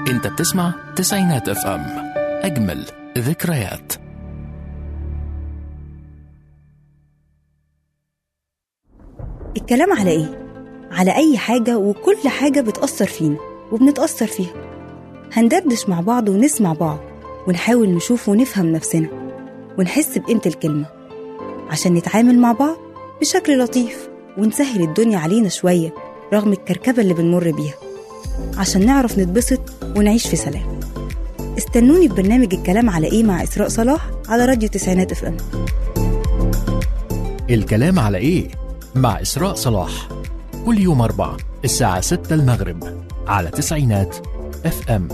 انت بتسمع تسعينات اف ام اجمل ذكريات الكلام على ايه؟ على أي حاجة وكل حاجة بتأثر فينا وبنتأثر فيها هندردش مع بعض ونسمع بعض ونحاول نشوف ونفهم نفسنا ونحس بقيمة الكلمة عشان نتعامل مع بعض بشكل لطيف ونسهل الدنيا علينا شوية رغم الكركبة اللي بنمر بيها عشان نعرف نتبسط ونعيش في سلام استنوني في برنامج الكلام على ايه مع إسراء صلاح على راديو تسعينات اف ام الكلام على ايه مع اسراء صلاح كل يوم اربعة الساعة 6 المغرب على تسعينات اف ام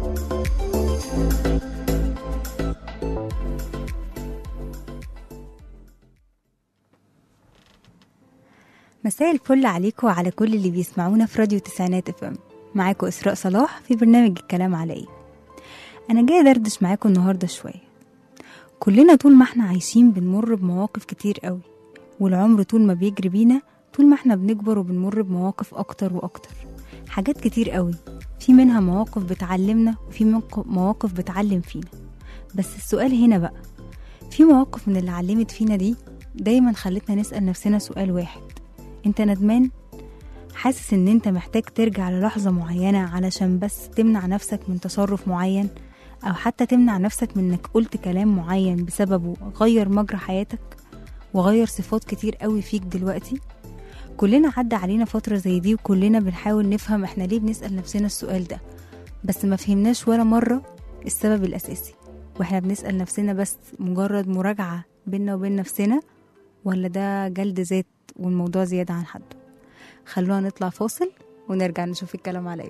مساء الفل عليكم وعلى كل اللي بيسمعونا في راديو تسعينات اف ام معاكم اسراء صلاح في برنامج الكلام على ايه انا جايه دردش معاكم النهارده شويه كلنا طول ما احنا عايشين بنمر بمواقف كتير قوي والعمر طول ما بيجري بينا طول ما احنا بنكبر وبنمر بمواقف اكتر واكتر حاجات كتير قوي في منها مواقف بتعلمنا وفي موق- مواقف بتعلم فينا بس السؤال هنا بقى في مواقف من اللي علمت فينا دي دايما خلتنا نسأل نفسنا سؤال واحد انت ندمان حاسس ان انت محتاج ترجع للحظة معينة علشان بس تمنع نفسك من تصرف معين او حتى تمنع نفسك من انك قلت كلام معين بسببه غير مجرى حياتك وغير صفات كتير قوي فيك دلوقتي كلنا عدى علينا فترة زي دي وكلنا بنحاول نفهم احنا ليه بنسأل نفسنا السؤال ده بس ما فهمناش ولا مرة السبب الأساسي واحنا بنسأل نفسنا بس مجرد مراجعة بينا وبين نفسنا ولا ده جلد ذات والموضوع زيادة عن حده خلونا نطلع فاصل ونرجع نشوف الكلام على ايه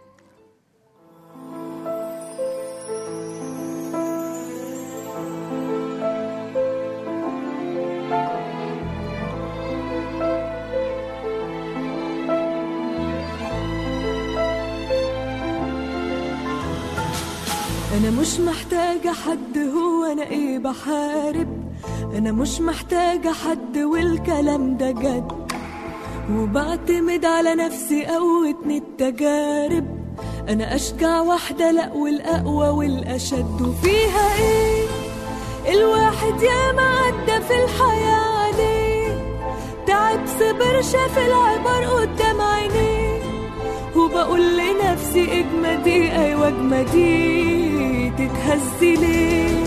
انا مش محتاجة حد هو انا ايه بحارب انا مش محتاجة حد والكلام ده جد وبعتمد على نفسي قوتني التجارب انا اشجع واحدة لا والاقوى والاشد وفيها ايه الواحد ياما عدى في الحياة عليه تعب صبر شاف العبر قدام عينيه وبقول لنفسي اجمدي ايوه اجمدي تتهزي ليه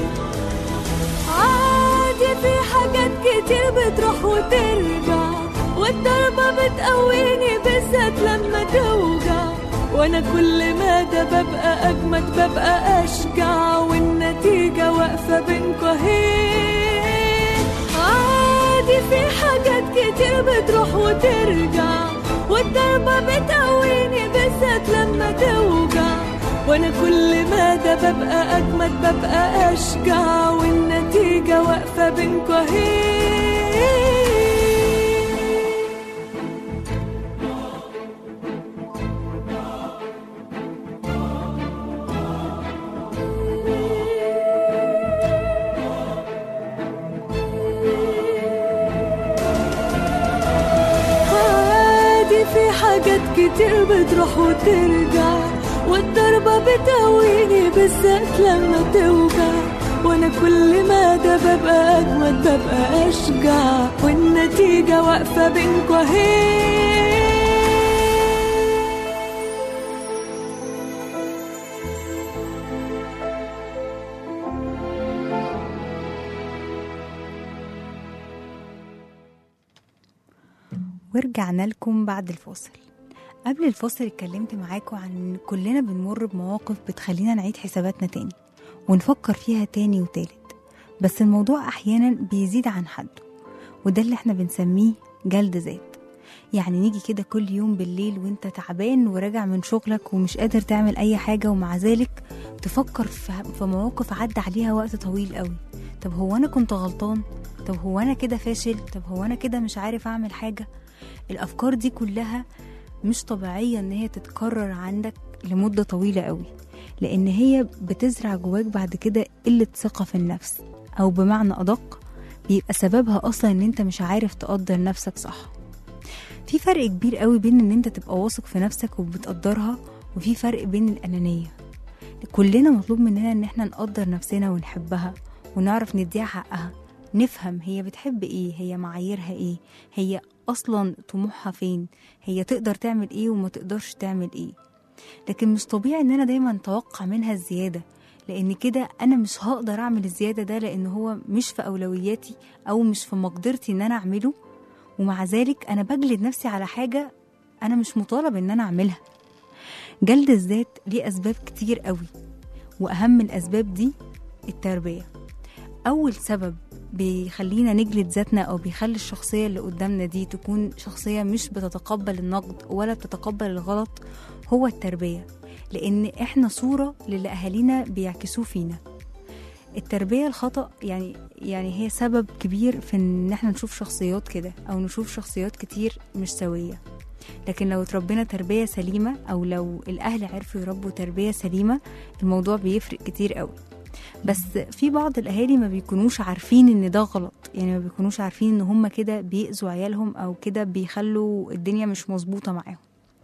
عادي في حاجات كتير بتروح وترجع والضربة بتقويني بالذات لما توجع وانا كل ما ده ببقى اجمد ببقى اشجع والنتيجة واقفة بينكوا اهي عادي في حاجات كتير بتروح وترجع والضربة بتقويني بالذات لما توجع وانا كل ما ده ببقى اجمد ببقى اشجع والنتيجة واقفة بينكوا اهي عادي في حاجات كتير بتروح وترجع والضربة بتقويني بالذات لما توجع وانا كل ما ده ببقى اجمد ببقى اشجع والنتيجة واقفة بينكوا اهي ورجعنا لكم بعد الفاصل قبل الفاصل اتكلمت معاكم عن ان كلنا بنمر بمواقف بتخلينا نعيد حساباتنا تاني ونفكر فيها تاني وتالت بس الموضوع احيانا بيزيد عن حده وده اللي احنا بنسميه جلد ذات يعني نيجي كده كل يوم بالليل وانت تعبان وراجع من شغلك ومش قادر تعمل اي حاجة ومع ذلك تفكر في في مواقف عدى عليها وقت طويل قوي طب هو انا كنت غلطان طب هو انا كده فاشل طب هو انا كده مش عارف اعمل حاجة الافكار دي كلها مش طبيعية ان هي تتكرر عندك لمدة طويلة قوي لان هي بتزرع جواك بعد كده قلة ثقة في النفس او بمعنى ادق بيبقى سببها اصلا ان انت مش عارف تقدر نفسك صح في فرق كبير قوي بين ان انت تبقى واثق في نفسك وبتقدرها وفي فرق بين الانانيه كلنا مطلوب مننا ان احنا نقدر نفسنا ونحبها ونعرف نديها حقها نفهم هي بتحب ايه هي معاييرها ايه هي اصلا طموحها فين هي تقدر تعمل ايه وما تقدرش تعمل ايه لكن مش طبيعي ان انا دايما اتوقع منها الزياده لان كده انا مش هقدر اعمل الزياده ده لان هو مش في اولوياتي او مش في مقدرتي ان انا اعمله ومع ذلك انا بجلد نفسي على حاجه انا مش مطالب ان انا اعملها جلد الذات ليه اسباب كتير قوي واهم الاسباب دي التربيه اول سبب بيخلينا نجلد ذاتنا او بيخلي الشخصيه اللي قدامنا دي تكون شخصيه مش بتتقبل النقد ولا بتتقبل الغلط هو التربيه لان احنا صوره للي اهالينا بيعكسوه فينا التربيه الخطا يعني يعني هي سبب كبير في ان احنا نشوف شخصيات كده او نشوف شخصيات كتير مش سويه لكن لو اتربينا تربيه سليمه او لو الاهل عرفوا يربوا تربيه سليمه الموضوع بيفرق كتير قوي بس في بعض الاهالي ما بيكونوش عارفين ان ده غلط يعني ما بيكونوش عارفين ان هم كده بيأذوا عيالهم او كده بيخلوا الدنيا مش مظبوطه معاهم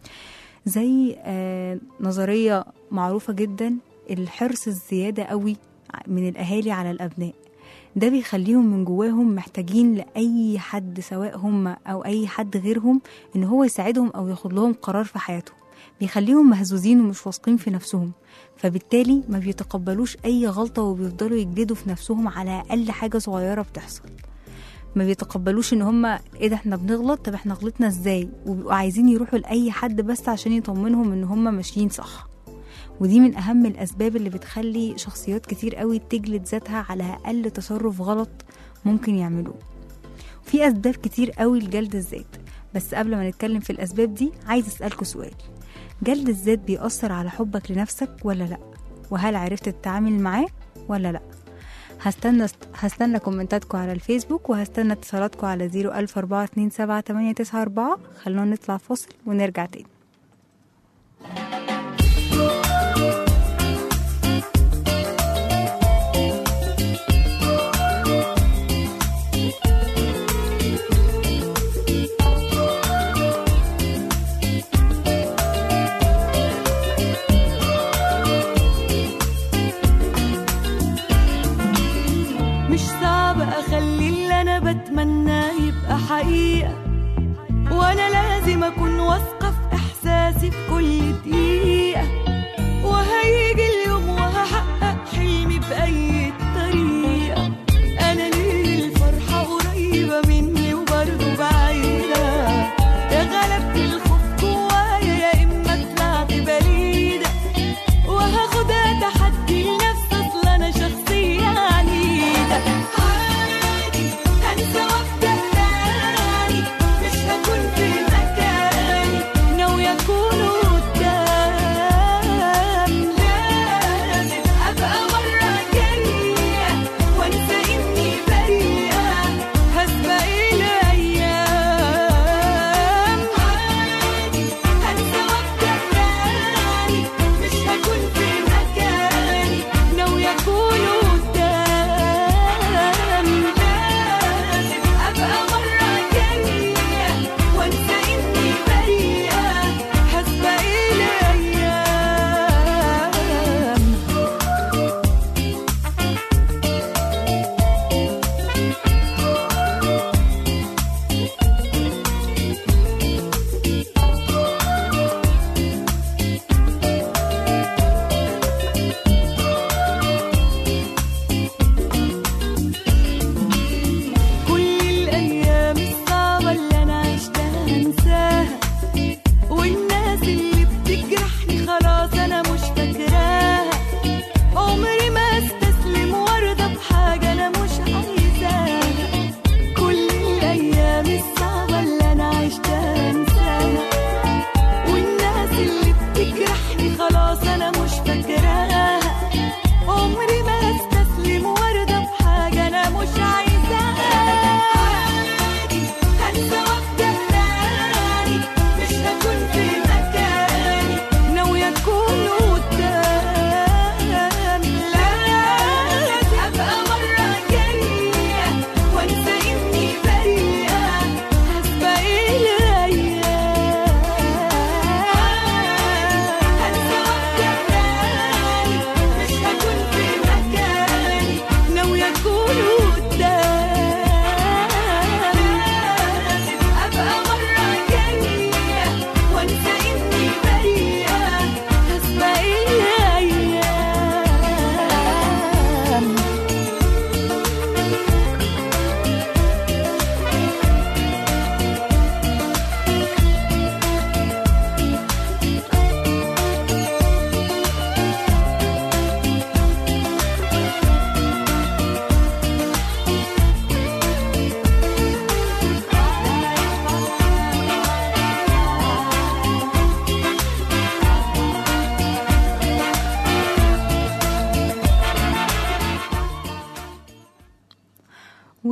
زي آه نظريه معروفه جدا الحرص الزياده قوي من الاهالي على الابناء ده بيخليهم من جواهم محتاجين لأي حد سواء هم أو أي حد غيرهم إن هو يساعدهم أو ياخد لهم قرار في حياتهم بيخليهم مهزوزين ومش واثقين في نفسهم فبالتالي ما بيتقبلوش أي غلطة وبيفضلوا يجلدوا في نفسهم على أقل حاجة صغيرة بتحصل ما بيتقبلوش ان هم ايه ده احنا بنغلط طب احنا غلطنا ازاي وبيبقوا عايزين يروحوا لاي حد بس عشان يطمنهم ان هم ماشيين صح ودي من أهم الأسباب اللي بتخلي شخصيات كتير قوي تجلد ذاتها على أقل تصرف غلط ممكن يعملوه في أسباب كتير قوي لجلد الذات بس قبل ما نتكلم في الأسباب دي عايز أسألكوا سؤال جلد الذات بيأثر على حبك لنفسك ولا لأ وهل عرفت تتعامل معاه ولا لأ هستنى هستنى كومنتاتكم على الفيسبوك وهستنى اتصالاتكم على 01427 خلونا نطلع فاصل ونرجع تاني مش صعب اخلي اللي انا بتمناه يبقى حقيقة وانا لازم اكون واثقة في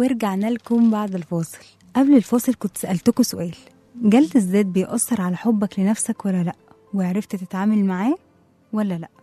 ورجعنا لكم بعد الفاصل قبل الفاصل كنت سألتكوا سؤال جلد الذات بيأثر على حبك لنفسك ولا لأ وعرفت تتعامل معاه ولا لأ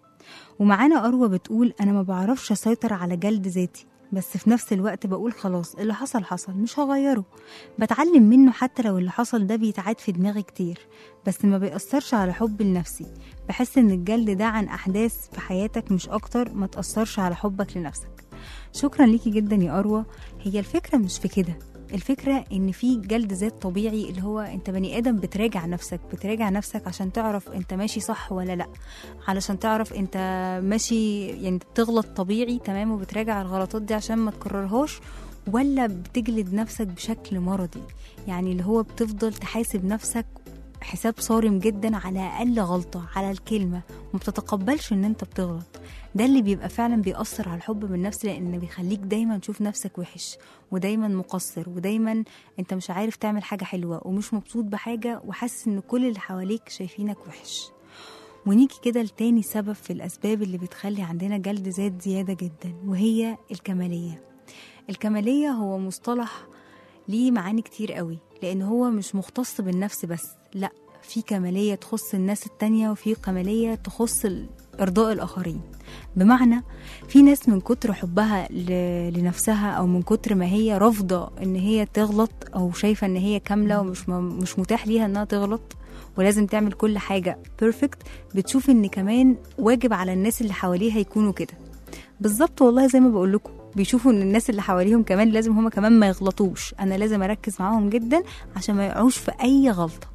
ومعانا أروى بتقول أنا ما بعرفش أسيطر على جلد ذاتي بس في نفس الوقت بقول خلاص اللي حصل حصل مش هغيره بتعلم منه حتى لو اللي حصل ده بيتعاد في دماغي كتير بس ما بيأثرش على حبي لنفسي بحس ان الجلد ده عن أحداث في حياتك مش أكتر ما تأثرش على حبك لنفسك شكرا ليكي جدا يا أروى هي الفكرة مش في كده الفكرة ان في جلد ذات طبيعي اللي هو انت بني ادم بتراجع نفسك بتراجع نفسك عشان تعرف انت ماشي صح ولا لا علشان تعرف انت ماشي يعني بتغلط طبيعي تمام وبتراجع الغلطات دي عشان ما تكررهاش ولا بتجلد نفسك بشكل مرضي يعني اللي هو بتفضل تحاسب نفسك حساب صارم جدا على اقل غلطه على الكلمه وما بتتقبلش ان انت بتغلط ده اللي بيبقى فعلا بيأثر على الحب بالنفس لان بيخليك دايما تشوف نفسك وحش ودايما مقصر ودايما انت مش عارف تعمل حاجه حلوه ومش مبسوط بحاجه وحاسس ان كل اللي حواليك شايفينك وحش ونيجي كده لتاني سبب في الأسباب اللي بتخلي عندنا جلد ذات زيادة جدا وهي الكمالية الكمالية هو مصطلح ليه معاني كتير قوي لأن هو مش مختص بالنفس بس لا في كمالية تخص الناس التانية وفي كمالية تخص ال- إرضاء الآخرين بمعنى في ناس من كتر حبها ل- لنفسها أو من كتر ما هي رافضة إن هي تغلط أو شايفة إن هي كاملة ومش م- مش متاح ليها إنها تغلط ولازم تعمل كل حاجة بيرفكت بتشوف إن كمان واجب على الناس اللي حواليها يكونوا كده بالظبط والله زي ما بقول لكم بيشوفوا ان الناس اللي حواليهم كمان لازم هما كمان ما يغلطوش انا لازم اركز معاهم جدا عشان ما يقعوش في اي غلطه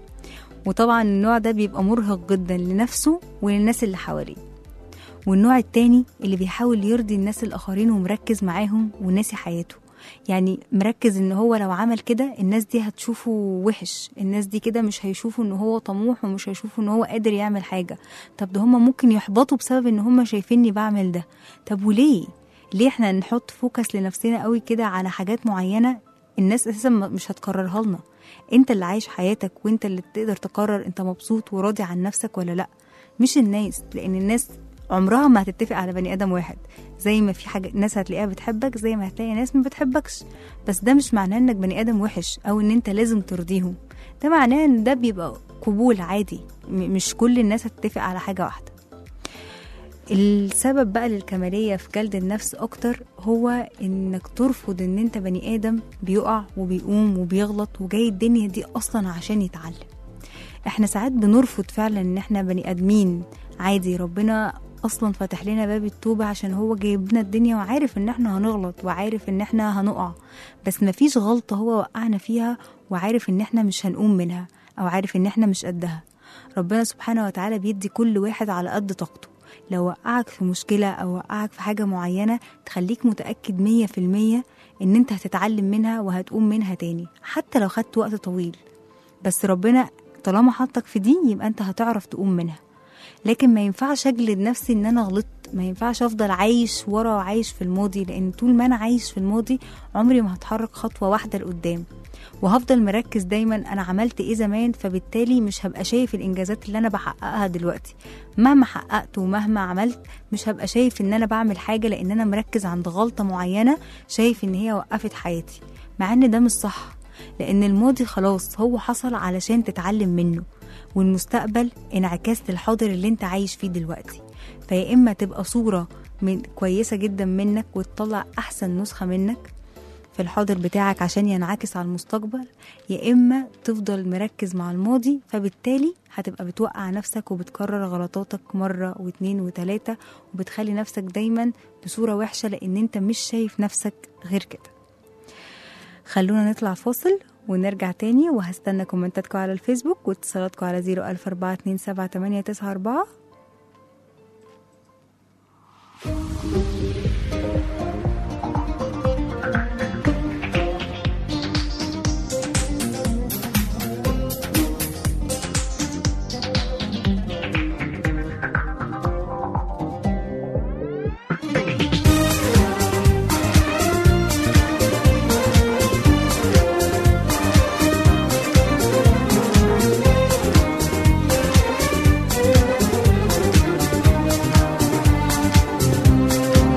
وطبعا النوع ده بيبقى مرهق جدا لنفسه وللناس اللي حواليه والنوع التاني اللي بيحاول يرضي الناس الآخرين ومركز معاهم وناسي حياته يعني مركز ان هو لو عمل كده الناس دي هتشوفه وحش الناس دي كده مش هيشوفوا ان هو طموح ومش هيشوفوا ان هو قادر يعمل حاجة طب ده هما ممكن يحبطوا بسبب ان هما شايفيني بعمل ده طب وليه ليه احنا نحط فوكس لنفسنا قوي كده على حاجات معينة الناس اساسا ما- مش هتكررها لنا انت اللي عايش حياتك وانت اللي تقدر تقرر انت مبسوط وراضي عن نفسك ولا لا مش الناس لان الناس عمرها ما هتتفق على بني ادم واحد زي ما في حاجه ناس هتلاقيها بتحبك زي ما هتلاقي ناس ما بتحبكش بس ده مش معناه انك بني ادم وحش او ان انت لازم ترضيهم ده معناه ان ده بيبقى قبول عادي م- مش كل الناس هتتفق على حاجه واحده السبب بقى للكمالية في جلد النفس أكتر هو إنك ترفض إن أنت بني آدم بيقع وبيقوم وبيغلط وجاي الدنيا دي أصلا عشان يتعلم احنا ساعات بنرفض فعلا ان احنا بني ادمين عادي ربنا اصلا فتح لنا باب التوبة عشان هو جايب لنا الدنيا وعارف ان احنا هنغلط وعارف ان احنا هنقع بس مفيش غلطة هو وقعنا فيها وعارف ان احنا مش هنقوم منها او عارف ان احنا مش قدها ربنا سبحانه وتعالى بيدي كل واحد على قد طاقته لو وقعك في مشكلة أو وقعك في حاجة معينة تخليك متأكد مية في المية إن أنت هتتعلم منها وهتقوم منها تاني حتى لو خدت وقت طويل بس ربنا طالما حطك في دي يبقى انت هتعرف تقوم منها لكن ما ينفعش اجلد نفسي ان انا غلطت ما ينفعش افضل عايش ورا وعايش في الماضي لان طول ما انا عايش في الماضي عمري ما هتحرك خطوه واحده لقدام وهفضل مركز دايما انا عملت ايه زمان فبالتالي مش هبقى شايف الانجازات اللي انا بحققها دلوقتي مهما حققت ومهما عملت مش هبقى شايف ان انا بعمل حاجه لان انا مركز عند غلطه معينه شايف ان هي وقفت حياتي مع ان ده مش صح لأن الماضي خلاص هو حصل علشان تتعلم منه والمستقبل انعكاس للحاضر اللي انت عايش فيه دلوقتي فيا إما تبقى صورة من كويسة جدا منك وتطلع أحسن نسخة منك في الحاضر بتاعك عشان ينعكس على المستقبل يا إما تفضل مركز مع الماضي فبالتالي هتبقى بتوقع نفسك وبتكرر غلطاتك مرة واتنين وتلاتة وبتخلي نفسك دايما بصورة وحشة لأن انت مش شايف نفسك غير كده خلونا نطلع فاصل ونرجع تاني وهستنى كومنتاتكم على الفيسبوك واتصالاتكم على 004278994 Thank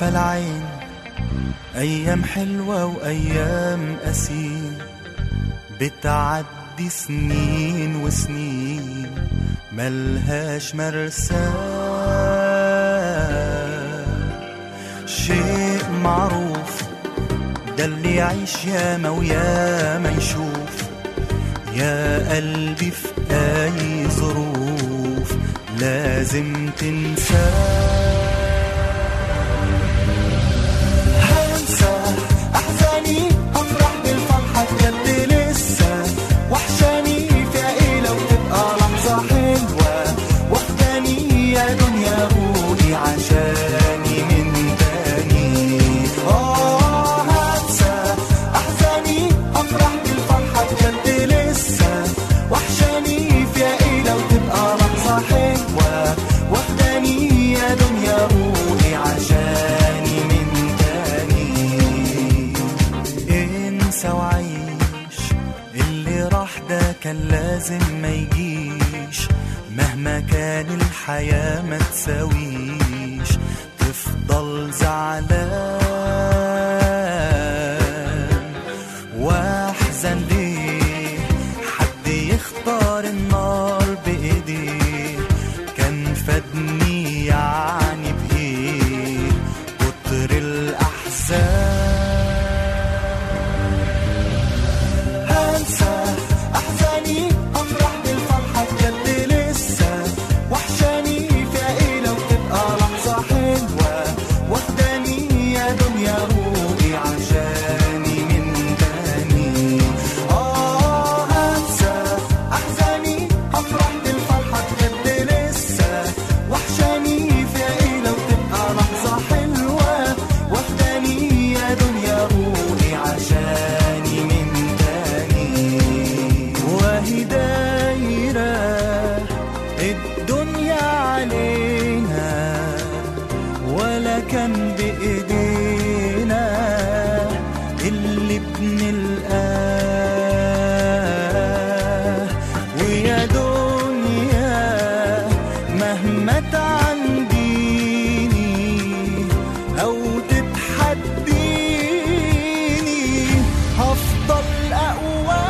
العين أيام حلوة وأيام قسيم بتعدي سنين وسنين ملهاش مرساه شيء معروف ده اللي يعيش ياما وياما يشوف يا قلبي في أي ظروف لازم تنساه هنسى أحزاني أفرح بالفرحة بجد لسه وحشاني فيها إيه لو تبقى لحظة حلوة واخداني يا دنيا قولي عشاني من تاني آه هنسى أحزاني أفرح بالفرحة بجد لسه وحشاني فيها إيه لو تبقى لحظة حلوة واخداني يا دنيا قولي عشاني من تاني انسى وعيش اللي راح ده كان لازم ما يجيش مهما كان الحياة ما تساويش تفضل زعلان واحزن ليه حد يختار النار بايديه كان فادني يعني بايه كتر الاحزان هنسى احزاني افرح بالفرحه بجد لسه وحشاني فيها ايه لو تبقى لحظه حلوه واخداني يا دنيا روحي عشاني من تاني اه هنسى احزاني افرح بالفرحه بجد لسه وحشاني فيها ايه لو تبقى لحظه حلوه واخداني يا دنيا روحي عشاني من تاني وهي دايره الدنيا علينا ولا كان بإيدينا اللي بنلقاه ويا دنيا مهما تعنديني أو تتحديني هفضل أقوى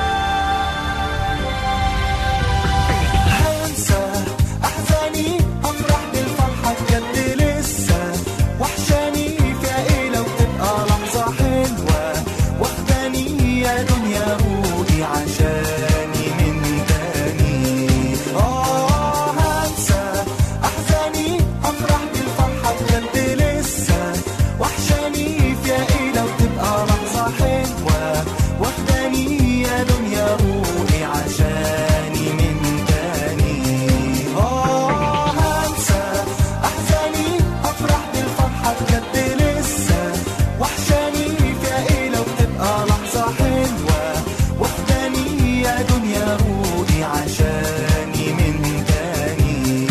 هنسى احزاني افرح بالفرحه بجد لسه وحشاني فيها ايه لو تبقى لحظه حلوه واخداني يا دنيا قولي عشاني من تاني اه هنسى احزاني افرح بالفرحه بجد لسه وحشاني فيها ايه لو تبقى لحظه حلوه واخداني يا دنيا قولي عشاني من تاني اه هنسى احزاني افرح بالفرحه بجد لسه وحشاني فيها ايه لو تبقى لحظه حلوه واخداني يا دنيا قولي عشاني من تاني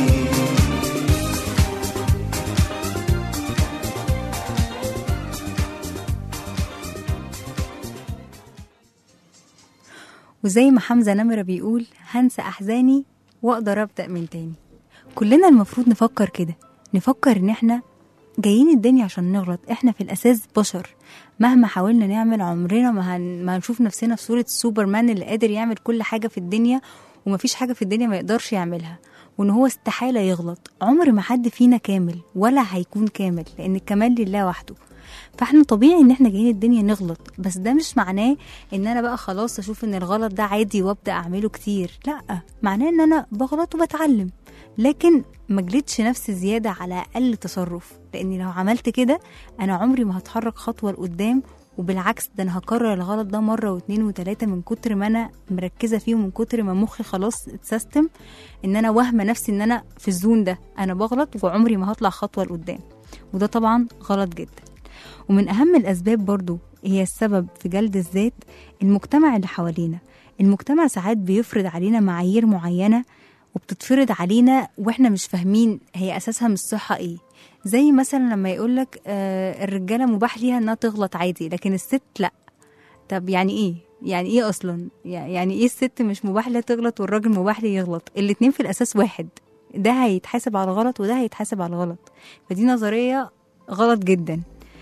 وزي ما حمزة نمرة بيقول هنسى أحزاني وأقدر أبدأ من تاني كلنا المفروض نفكر كده نفكر إن إحنا جايين الدنيا عشان نغلط إحنا في الأساس بشر مهما حاولنا نعمل عمرنا ما, هن... ما هنشوف نفسنا في صورة سوبرمان اللي قادر يعمل كل حاجة في الدنيا ومفيش حاجة في الدنيا ما يقدرش يعملها وإن هو استحالة يغلط عمر ما حد فينا كامل ولا هيكون كامل لأن الكمال لله وحده فاحنا طبيعي ان احنا جايين الدنيا نغلط بس ده مش معناه ان انا بقى خلاص اشوف ان الغلط ده عادي وابدا اعمله كتير لا معناه ان انا بغلط وبتعلم لكن ما جلدش نفسي زياده على اقل تصرف لاني لو عملت كده انا عمري ما هتحرك خطوه لقدام وبالعكس ده انا هكرر الغلط ده مره واتنين وتلاته من كتر ما انا مركزه فيه ومن كتر ما مخي خلاص اتسيستم ان انا واهمه نفسي ان انا في الزون ده انا بغلط وعمري ما هطلع خطوه لقدام وده طبعا غلط جدا ومن أهم الأسباب برضو هي السبب في جلد الذات المجتمع اللي حوالينا المجتمع ساعات بيفرض علينا معايير معينة وبتتفرض علينا واحنا مش فاهمين هي أساسها من الصحة ايه زي مثلا لما يقولك آه الرجالة مباح ليها انها تغلط عادي لكن الست لا طب يعني ايه يعني ايه اصلا يعني ايه الست مش مباح لها تغلط والراجل مباح ليه يغلط الاتنين في الاساس واحد ده هيتحاسب على الغلط وده هيتحاسب على الغلط فدي نظرية غلط جدا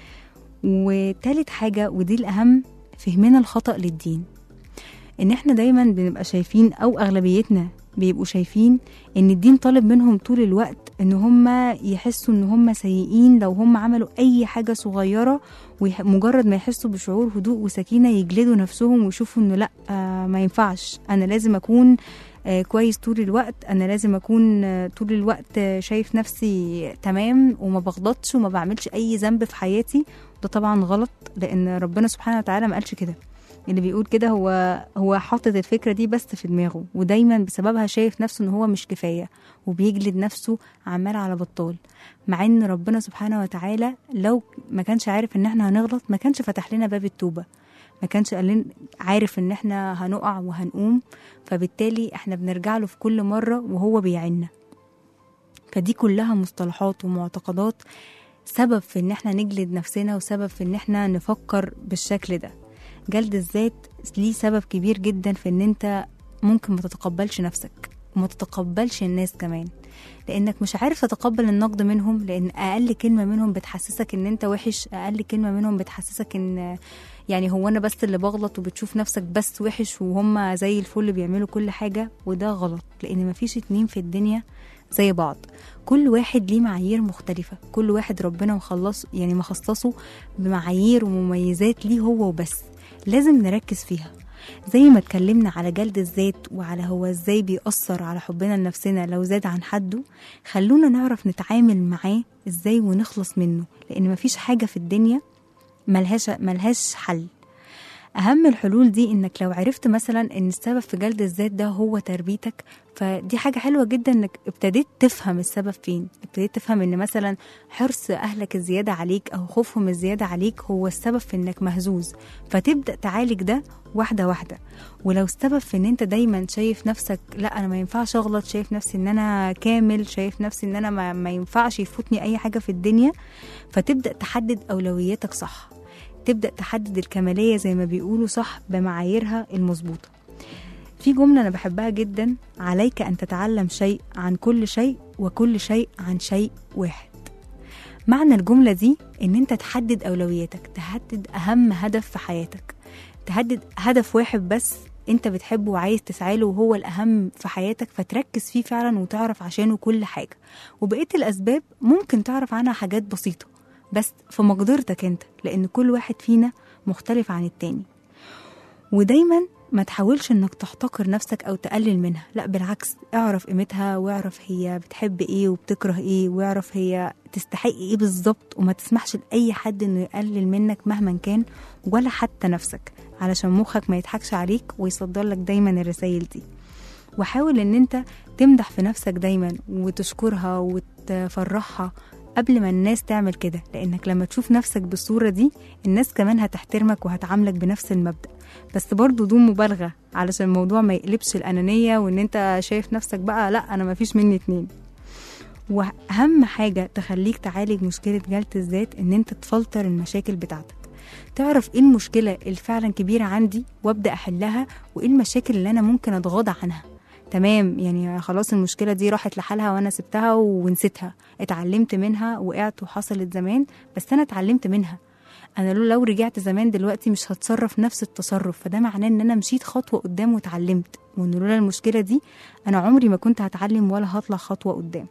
وتالت حاجة ودي الأهم فهمنا الخطأ للدين إن إحنا دايما بنبقى شايفين أو أغلبيتنا بيبقوا شايفين إن الدين طالب منهم طول الوقت إن هم يحسوا إن هم سيئين لو هم عملوا أي حاجة صغيرة ومجرد ما يحسوا بشعور هدوء وسكينة يجلدوا نفسهم ويشوفوا إنه لأ آه ما ينفعش أنا لازم أكون آه كويس طول الوقت انا لازم اكون آه طول الوقت آه شايف نفسي تمام وما بغلطش وما بعملش اي ذنب في حياتي ده طبعا غلط لان ربنا سبحانه وتعالى ما قالش كده اللي بيقول كده هو هو حاطط الفكره دي بس في دماغه ودايما بسببها شايف نفسه ان هو مش كفايه وبيجلد نفسه عمال على بطال مع ان ربنا سبحانه وتعالى لو ما كانش عارف ان احنا هنغلط ما كانش فتح لنا باب التوبه ما كانش قال لنا عارف ان احنا هنقع وهنقوم فبالتالي احنا بنرجع له في كل مره وهو بيعنا فدي كلها مصطلحات ومعتقدات سبب في ان احنا نجلد نفسنا وسبب في ان احنا نفكر بالشكل ده جلد الذات ليه سبب كبير جدا في ان انت ممكن ما تتقبلش نفسك وما تتقبلش الناس كمان لانك مش عارف تتقبل النقد منهم لان اقل كلمه منهم بتحسسك ان انت وحش اقل كلمه منهم بتحسسك ان يعني هو انا بس اللي بغلط وبتشوف نفسك بس وحش وهم زي الفل بيعملوا كل حاجه وده غلط لان مفيش اتنين في الدنيا زي بعض كل واحد ليه معايير مختلفة كل واحد ربنا مخلص يعني مخصصه بمعايير ومميزات ليه هو وبس لازم نركز فيها زي ما اتكلمنا على جلد الذات وعلى هو ازاي بيأثر على حبنا لنفسنا لو زاد عن حده خلونا نعرف نتعامل معاه ازاي ونخلص منه لان مفيش حاجة في الدنيا ملهاش ملهاش حل اهم الحلول دي انك لو عرفت مثلا ان السبب في جلد الذات ده هو تربيتك فدي حاجه حلوه جدا انك ابتديت تفهم السبب فين ابتديت تفهم ان مثلا حرص اهلك الزياده عليك او خوفهم الزياده عليك هو السبب في انك مهزوز فتبدا تعالج ده واحده واحده ولو السبب في ان انت دايما شايف نفسك لا انا ما ينفعش اغلط شايف نفسي ان انا كامل شايف نفسي ان انا ما, ما ينفعش يفوتني اي حاجه في الدنيا فتبدا تحدد اولوياتك صح تبدأ تحدد الكمالية زي ما بيقولوا صح بمعاييرها المظبوطة في جملة أنا بحبها جدا عليك أن تتعلم شيء عن كل شيء وكل شيء عن شيء واحد معنى الجملة دي إن أنت تحدد أولوياتك تحدد أهم هدف في حياتك تحدد هدف واحد بس أنت بتحبه وعايز تسعى له وهو الأهم في حياتك فتركز فيه فعلا وتعرف عشانه كل حاجة وبقية الأسباب ممكن تعرف عنها حاجات بسيطة بس في مقدرتك انت لان كل واحد فينا مختلف عن التاني ودايما ما تحاولش انك تحتقر نفسك او تقلل منها لا بالعكس اعرف قيمتها واعرف هي بتحب ايه وبتكره ايه واعرف هي تستحق ايه بالظبط وما تسمحش لاي حد انه يقلل منك مهما كان ولا حتى نفسك علشان مخك ما يضحكش عليك ويصدر لك دايما الرسائل دي وحاول ان انت تمدح في نفسك دايما وتشكرها وتفرحها قبل ما الناس تعمل كده لانك لما تشوف نفسك بالصورة دي الناس كمان هتحترمك وهتعاملك بنفس المبدأ بس برضو دون مبالغة علشان الموضوع ما يقلبش الأنانية وان انت شايف نفسك بقى لا انا مفيش مني اتنين واهم حاجة تخليك تعالج مشكلة جلد الذات ان انت تفلتر المشاكل بتاعتك تعرف ايه المشكلة اللي فعلا كبيرة عندي وابدأ احلها وايه المشاكل اللي انا ممكن اتغاضى عنها تمام يعني خلاص المشكلة دي راحت لحالها وانا سبتها ونسيتها اتعلمت منها وقعت وحصلت زمان بس انا اتعلمت منها انا لو لو رجعت زمان دلوقتي مش هتصرف نفس التصرف فده معناه ان انا مشيت خطوة قدام واتعلمت وان لولا المشكلة دي انا عمري ما كنت هتعلم ولا هطلع خطوة قدام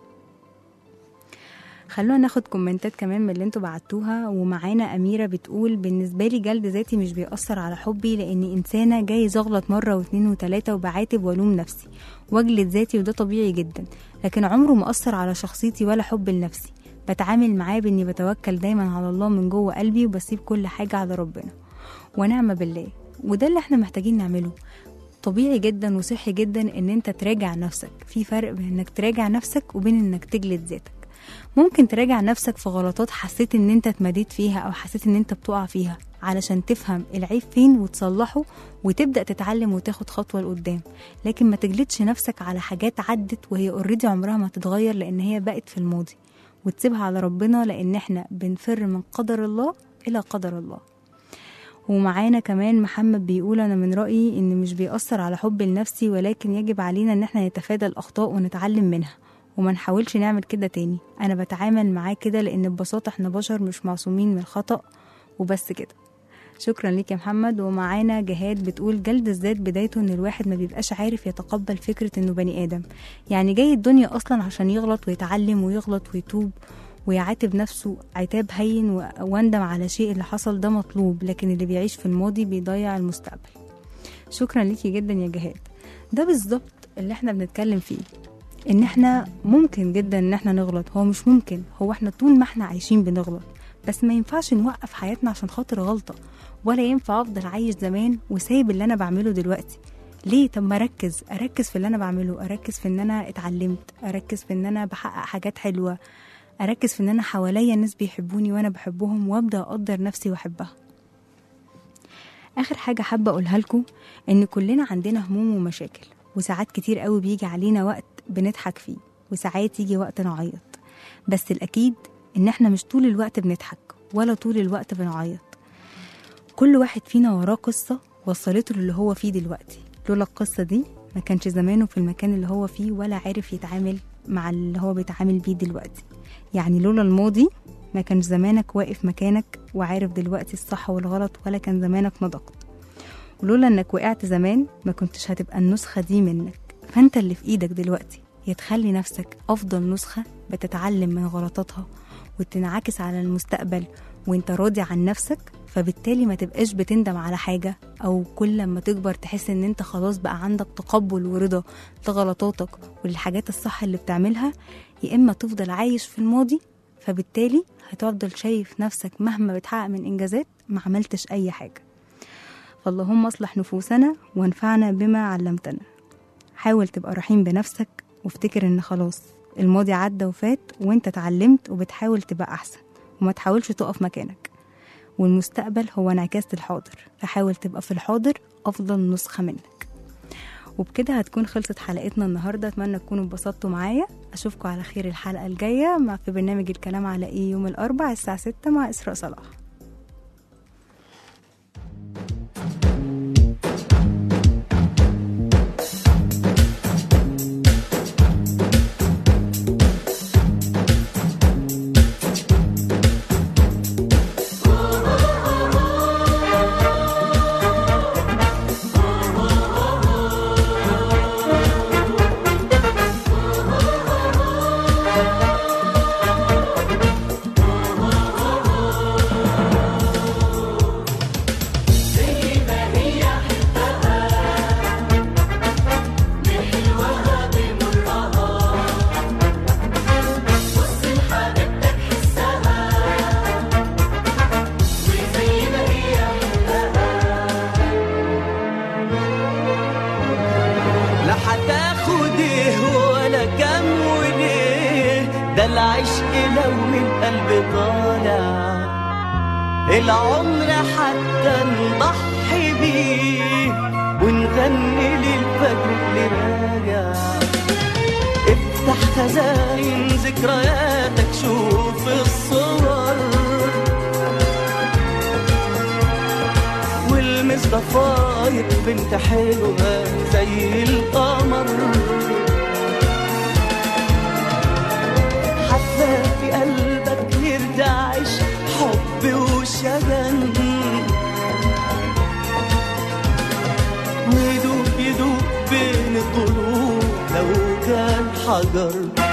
خلونا ناخد كومنتات كمان من اللي انتوا بعتوها ومعانا أميرة بتقول بالنسبة لي جلد ذاتي مش بيأثر على حبي لأني إنسانة جايز أغلط مرة واتنين وتلاتة وبعاتب والوم نفسي واجلد ذاتي وده طبيعي جدا لكن عمره ما أثر على شخصيتي ولا حب لنفسي بتعامل معاه بإني بتوكل دايما على الله من جوه قلبي وبسيب كل حاجة على ربنا ونعم بالله وده اللي احنا محتاجين نعمله طبيعي جدا وصحي جدا ان انت تراجع نفسك في فرق بين انك تراجع نفسك وبين انك تجلد ذاتك ممكن تراجع نفسك في غلطات حسيت ان انت اتمديت فيها او حسيت ان انت بتقع فيها علشان تفهم العيب فين وتصلحه وتبدا تتعلم وتاخد خطوه لقدام لكن ما تجلدش نفسك على حاجات عدت وهي اوريدي عمرها ما تتغير لان هي بقت في الماضي وتسيبها على ربنا لان احنا بنفر من قدر الله الى قدر الله ومعانا كمان محمد بيقول انا من رايي ان مش بيأثر على حب لنفسي ولكن يجب علينا ان احنا نتفادى الاخطاء ونتعلم منها وما نحاولش نعمل كده تاني انا بتعامل معاه كده لان ببساطه احنا بشر مش معصومين من الخطا وبس كده شكرا ليك يا محمد ومعانا جهاد بتقول جلد الذات بدايته ان الواحد ما بيبقاش عارف يتقبل فكرة انه بني ادم يعني جاي الدنيا اصلا عشان يغلط ويتعلم ويغلط ويتوب ويعاتب نفسه عتاب هين و- واندم على شيء اللي حصل ده مطلوب لكن اللي بيعيش في الماضي بيضيع المستقبل شكرا ليكي جدا يا جهاد ده بالظبط اللي احنا بنتكلم فيه ان احنا ممكن جدا ان احنا نغلط هو مش ممكن هو احنا طول ما احنا عايشين بنغلط بس ما ينفعش نوقف حياتنا عشان خاطر غلطة ولا ينفع افضل عايش زمان وسايب اللي انا بعمله دلوقتي ليه طب ما اركز اركز في اللي انا بعمله اركز في ان انا اتعلمت اركز في ان انا بحقق حاجات حلوة اركز في ان انا حواليا ناس بيحبوني وانا بحبهم وابدا اقدر نفسي واحبها اخر حاجه حابه اقولها لكم ان كلنا عندنا هموم ومشاكل وساعات كتير قوي بيجي علينا وقت بنضحك فيه وساعات يجي وقت نعيط بس الاكيد ان احنا مش طول الوقت بنضحك ولا طول الوقت بنعيط كل واحد فينا وراه قصه وصلته للي هو فيه دلوقتي لولا القصه دي ما كانش زمانه في المكان اللي هو فيه ولا عارف يتعامل مع اللي هو بيتعامل بيه دلوقتي يعني لولا الماضي ما كان زمانك واقف مكانك وعارف دلوقتي الصح والغلط ولا كان زمانك نضجت ولولا انك وقعت زمان ما كنتش هتبقى النسخة دي منك فانت اللي في ايدك دلوقتي يا تخلي نفسك افضل نسخة بتتعلم من غلطاتها وتنعكس على المستقبل وانت راضي عن نفسك فبالتالي ما تبقاش بتندم على حاجة او كل لما تكبر تحس ان انت خلاص بقى عندك تقبل ورضا لغلطاتك والحاجات الصح اللي بتعملها يا اما تفضل عايش في الماضي فبالتالي هتفضل شايف نفسك مهما بتحقق من انجازات ما عملتش اي حاجه فاللهم اصلح نفوسنا وانفعنا بما علمتنا حاول تبقى رحيم بنفسك وافتكر ان خلاص الماضي عدى وفات وانت اتعلمت وبتحاول تبقى احسن وما تحاولش تقف مكانك والمستقبل هو انعكاس الحاضر فحاول تبقى في الحاضر افضل نسخه منك وبكده هتكون خلصت حلقتنا النهارده اتمنى تكونوا اتبسطتوا معايا اشوفكم على خير الحلقه الجايه مع في برنامج الكلام على ايه يوم الاربع الساعه 6 مع اسراء صلاح لا هتاخد ايه ولا كام وليه ده العشق لو من قلب طالع العمر حتى نضحي بيه ونغني للفجر اللي راجع افتح خزاين ذكرياتك شوف الصور والمس ضفاير بنت حلوة زي القمر حتى في قلبك يرتعش حب وشجن ويدوب يدوب بين الضلوع لو كان حجر